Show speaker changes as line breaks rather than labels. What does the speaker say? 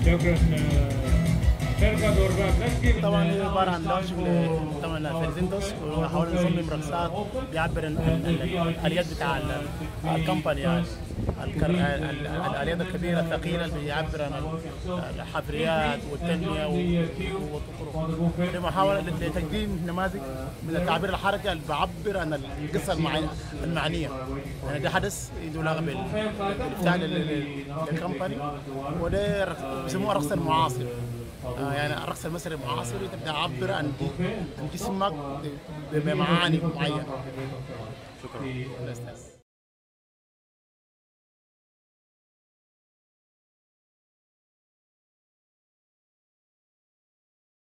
شكرا فرقة دورباك نشكر
طبعا هي عباره عن لونش طبعا فيرزنتوس وحاول نصمم رقصات بيعبر عن ال- الاليات بتاع ال- الكمباني يعني الكر- ال- ال- الاليات الكبيره الثقيله اللي بيعبر عن ال- الحفريات والتنميه و- والطرق في محاوله لتقديم نماذج من التعبير الحركي اللي بيعبر عن القصه المعي- المعنيه يعني ده حدث له علاقه بال- بالافتتاح لل- لل- للكمباني وده رقص- بيسموه الرقص المعاصر آه يعني الرقص المصري المعاصر انت بتعبر عن عن جسمك ب- بمعاني معينه شكرا